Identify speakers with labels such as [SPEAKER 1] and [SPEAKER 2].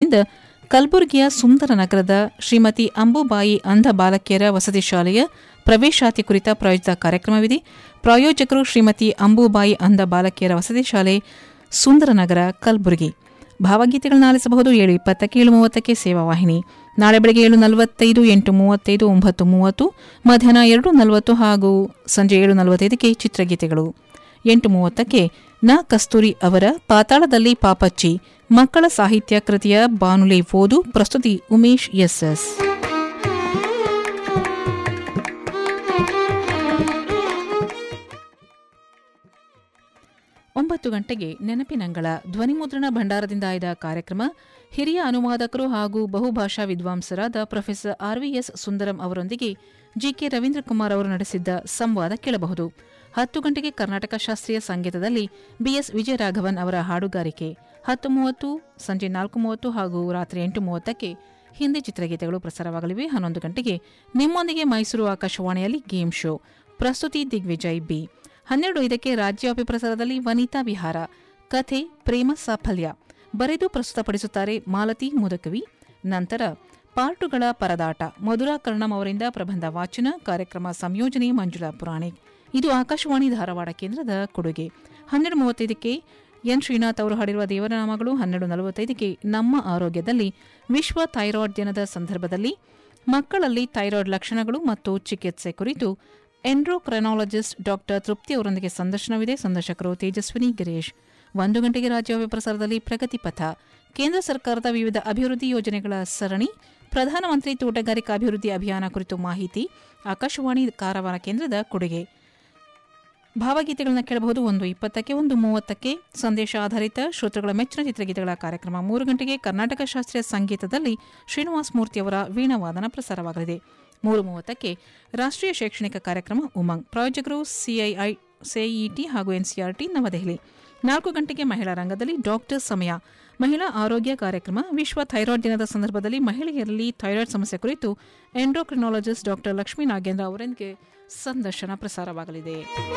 [SPEAKER 1] ಅವರಿಂದ ಕಲಬುರಗಿಯ ಸುಂದರ ನಗರದ ಶ್ರೀಮತಿ ಅಂಬುಬಾಯಿ ಅಂಧ ಬಾಲಕಿಯರ ವಸತಿ ಶಾಲೆಯ ಪ್ರವೇಶಾತಿ ಕುರಿತ ಪ್ರಾಯೋಜಿತ ಕಾರ್ಯಕ್ರಮವಿದೆ ಪ್ರಾಯೋಜಕರು ಶ್ರೀಮತಿ ಅಂಬುಬಾಯಿ ಅಂಧ ಬಾಲಕಿಯರ ವಸತಿ ಶಾಲೆ ಸುಂದರನಗರ ಕಲಬುರಗಿ ಭಾವಗೀತೆಗಳನ್ನ ಆಲಿಸಬಹುದು ಏಳು ಇಪ್ಪತ್ತಕ್ಕೆ ಏಳು ಮೂವತ್ತಕ್ಕೆ ಸೇವಾ ವಾಹಿನಿ ನಾಳೆ ಬೆಳಗ್ಗೆ ಏಳು ನಲವತ್ತೈದು ಎಂಟು ಮೂವತ್ತೈದು ಒಂಬತ್ತು ಮೂವತ್ತು ಮಧ್ಯಾಹ್ನ ಎರಡು ನಲವತ್ತು ಹಾಗೂ ಸಂಜೆ ಏಳು ನಲವತ್ತೈದಕ್ಕೆ ಚಿತ್ರಗೀತೆಗಳು ಎಂಟು ಮೂವತ್ತಕ್ಕೆ ನ ಕಸ್ತೂರಿ ಅವರ ಪಾತಾಳದಲ್ಲಿ ಪಾಪಚ್ಚಿ ಮಕ್ಕಳ ಸಾಹಿತ್ಯ ಕೃತಿಯ ಬಾನುಲಿ ಓದು ಪ್ರಸ್ತುತಿ ಉಮೇಶ್ ಎಸ್ಎಸ್ ಒಂಬತ್ತು ಗಂಟೆಗೆ ನೆನಪಿನಂಗಳ ಧ್ವನಿಮುದ್ರಣ ಭಂಡಾರದಿಂದ ಆಯ್ದ ಕಾರ್ಯಕ್ರಮ ಹಿರಿಯ ಅನುವಾದಕರು ಹಾಗೂ ಬಹುಭಾಷಾ ವಿದ್ವಾಂಸರಾದ ಪ್ರೊಫೆಸರ್ ಆರ್ವಿಎಸ್ ಸುಂದರಂ ಅವರೊಂದಿಗೆ ಜಿಕೆ ರವೀಂದ್ರ ಕುಮಾರ್ ಅವರು ನಡೆಸಿದ್ದ ಸಂವಾದ ಕೇಳಬಹುದು ಹತ್ತು ಗಂಟೆಗೆ ಕರ್ನಾಟಕ ಶಾಸ್ತ್ರೀಯ ಸಂಗೀತದಲ್ಲಿ ಬಿಎಸ್ ವಿಜಯರಾಘವನ್ ಅವರ ಹಾಡುಗಾರಿಕೆ ಹತ್ತು ಮೂವತ್ತು ಸಂಜೆ ನಾಲ್ಕು ಮೂವತ್ತು ಹಾಗೂ ರಾತ್ರಿ ಎಂಟು ಮೂವತ್ತಕ್ಕೆ ಹಿಂದಿ ಚಿತ್ರಗೀತೆಗಳು ಪ್ರಸಾರವಾಗಲಿವೆ ಹನ್ನೊಂದು ಗಂಟೆಗೆ ನಿಮ್ಮೊಂದಿಗೆ ಮೈಸೂರು ಆಕಾಶವಾಣಿಯಲ್ಲಿ ಗೇಮ್ ಶೋ ಪ್ರಸ್ತುತಿ ದಿಗ್ವಿಜಯ್ ಬಿ ಹನ್ನೆರಡು ಐದಕ್ಕೆ ರಾಜ್ಯವ್ಯಾಪಿ ಪ್ರಸಾರದಲ್ಲಿ ವನಿತಾ ವಿಹಾರ ಕಥೆ ಪ್ರೇಮ ಸಾಫಲ್ಯ ಬರೆದು ಪ್ರಸ್ತುತಪಡಿಸುತ್ತಾರೆ ಮಾಲತಿ ಮುದಕವಿ ನಂತರ ಪಾರ್ಟುಗಳ ಪರದಾಟ ಮಧುರಾ ಕರ್ಣಂ ಅವರಿಂದ ಪ್ರಬಂಧ ವಾಚನ ಕಾರ್ಯಕ್ರಮ ಸಂಯೋಜನೆ ಮಂಜುಳಾ ಪುರಾಣಿಕ್ ಇದು ಆಕಾಶವಾಣಿ ಧಾರವಾಡ ಕೇಂದ್ರದ ಕೊಡುಗೆ ಹನ್ನೆರಡು ಮೂವತ್ತೈದಕ್ಕೆ ಎನ್ ಶ್ರೀನಾಥ್ ಅವರು ಹಾಡಿರುವ ದೇವರನಾಮಗಳು ಹನ್ನೆರಡು ನಲವತ್ತೈದಕ್ಕೆ ನಮ್ಮ ಆರೋಗ್ಯದಲ್ಲಿ ವಿಶ್ವ ಥೈರಾಯ್ಡ್ ದಿನದ ಸಂದರ್ಭದಲ್ಲಿ ಮಕ್ಕಳಲ್ಲಿ ಥೈರಾಯ್ಡ್ ಲಕ್ಷಣಗಳು ಮತ್ತು ಚಿಕಿತ್ಸೆ ಕುರಿತು ಎಂಡ್ರೋಕ್ರೆನಾಲಜಿಸ್ಟ್ ಡಾಕ್ಟರ್ ತೃಪ್ತಿ ಅವರೊಂದಿಗೆ ಸಂದರ್ಶನವಿದೆ ಸಂದರ್ಶಕರು ತೇಜಸ್ವಿನಿ ಗಿರೀಶ್ ಒಂದು ಗಂಟೆಗೆ ರಾಜ್ಯವ್ಯಾಪಿ ಪ್ರಸಾರದಲ್ಲಿ ಪ್ರಗತಿ ಪಥ ಕೇಂದ್ರ ಸರ್ಕಾರದ ವಿವಿಧ ಅಭಿವೃದ್ಧಿ ಯೋಜನೆಗಳ ಸರಣಿ ಪ್ರಧಾನಮಂತ್ರಿ ತೋಟಗಾರಿಕಾ ಅಭಿವೃದ್ಧಿ ಅಭಿಯಾನ ಕುರಿತು ಮಾಹಿತಿ ಆಕಾಶವಾಣಿ ಕಾರವಾರ ಕೇಂದ್ರದ ಕೊಡುಗೆ ಭಾವಗೀತೆಗಳನ್ನ ಕೇಳಬಹುದು ಒಂದು ಇಪ್ಪತ್ತಕ್ಕೆ ಒಂದು ಮೂವತ್ತಕ್ಕೆ ಸಂದೇಶ ಆಧಾರಿತ ಶ್ರೋತೃಗಳ ಮೆಚ್ಚಿನ ಚಿತ್ರಗೀತೆಗಳ ಕಾರ್ಯಕ್ರಮ ಮೂರು ಗಂಟೆಗೆ ಕರ್ನಾಟಕ ಶಾಸ್ತ್ರೀಯ ಸಂಗೀತದಲ್ಲಿ ಶ್ರೀನಿವಾಸ ಮೂರ್ತಿಯವರ ವೀಣಾವಾದನ ಪ್ರಸಾರವಾಗಲಿದೆ ಮೂರು ಮೂವತ್ತಕ್ಕೆ ರಾಷ್ಟ್ರೀಯ ಶೈಕ್ಷಣಿಕ ಕಾರ್ಯಕ್ರಮ ಉಮಂಗ್ ಪ್ರಾಯೋಜಕರು ಸಿಐಐ ಸಿಇಟಿ ಹಾಗೂ ಎನ್ಸಿಆರ್ಟಿ ನವದೆಹಲಿ ನಾಲ್ಕು ಗಂಟೆಗೆ ಮಹಿಳಾ ರಂಗದಲ್ಲಿ ಡಾಕ್ಟರ್ ಸಮಯ ಮಹಿಳಾ ಆರೋಗ್ಯ ಕಾರ್ಯಕ್ರಮ ವಿಶ್ವ ಥೈರಾಯ್ಡ್ ದಿನದ ಸಂದರ್ಭದಲ್ಲಿ ಮಹಿಳೆಯರಲ್ಲಿ ಥೈರಾಯ್ಡ್ ಸಮಸ್ಯೆ ಕುರಿತು ಎಂಡ್ರೋಕ್ರಿನಾಲಜಿಸ್ಟ್ ಡಾಕ್ಟರ್ ಲಕ್ಷ್ಮೀ ನಾಗೇಂದ್ರ ಅವರೊಂದಿಗೆ ಸಂದರ್ಶನ ಪ್ರಸಾರವಾಗಲಿದೆ